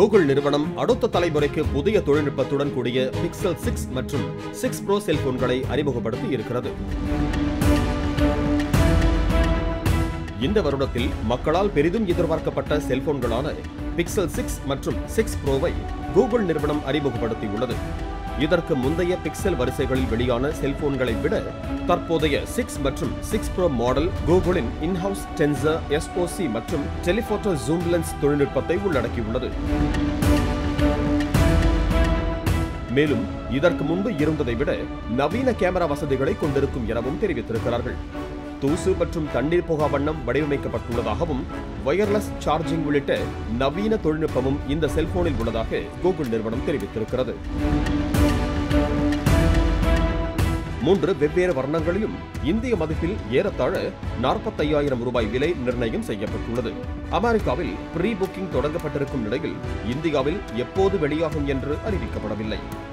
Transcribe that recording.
Google நிறுவனம் அடுத்த தலைமுறைக்கு புதிய தொழில்நுட்பத்துடன் கூடிய பிக்சல் சிக்ஸ் மற்றும் சிக்ஸ் ப்ரோ செல்போன்களை அறிமுகப்படுத்தி இருக்கிறது இந்த வருடத்தில் மக்களால் பெரிதும் எதிர்பார்க்கப்பட்ட செல்போன்களான பிக்சல் சிக்ஸ் மற்றும் சிக்ஸ் ப்ரோவை கூகுள் நிறுவனம் அறிமுகப்படுத்தியுள்ளது இதற்கு முந்தைய பிக்சல் வரிசைகளில் வெளியான செல்போன்களை விட தற்போதைய சிக்ஸ் மற்றும் சிக்ஸ் ப்ரோ மாடல் கூகுளின் இன்ஹவுஸ் டென்சர் எஸ்ஓசி மற்றும் டெலிபோட்டோ ஜூம் லென்ஸ் தொழில்நுட்பத்தை உள்ளடக்கியுள்ளது மேலும் இதற்கு முன்பு இருந்ததை விட நவீன கேமரா வசதிகளை கொண்டிருக்கும் எனவும் தெரிவித்திருக்கிறார்கள் தூசு மற்றும் தண்ணீர் புகா வண்ணம் வடிவமைக்கப்பட்டுள்ளதாகவும் வயர்லெஸ் சார்ஜிங் உள்ளிட்ட நவீன தொழில்நுட்பமும் இந்த செல்போனில் உள்ளதாக கூகுள் நிறுவனம் தெரிவித்திருக்கிறது மூன்று வெவ்வேறு வர்ணங்களிலும் இந்திய மதிப்பில் ஏறத்தாழ நாற்பத்தையாயிரம் ரூபாய் விலை நிர்ணயம் செய்யப்பட்டுள்ளது அமெரிக்காவில் ப்ரீ புக்கிங் தொடங்கப்பட்டிருக்கும் நிலையில் இந்தியாவில் எப்போது வெளியாகும் என்று அறிவிக்கப்படவில்லை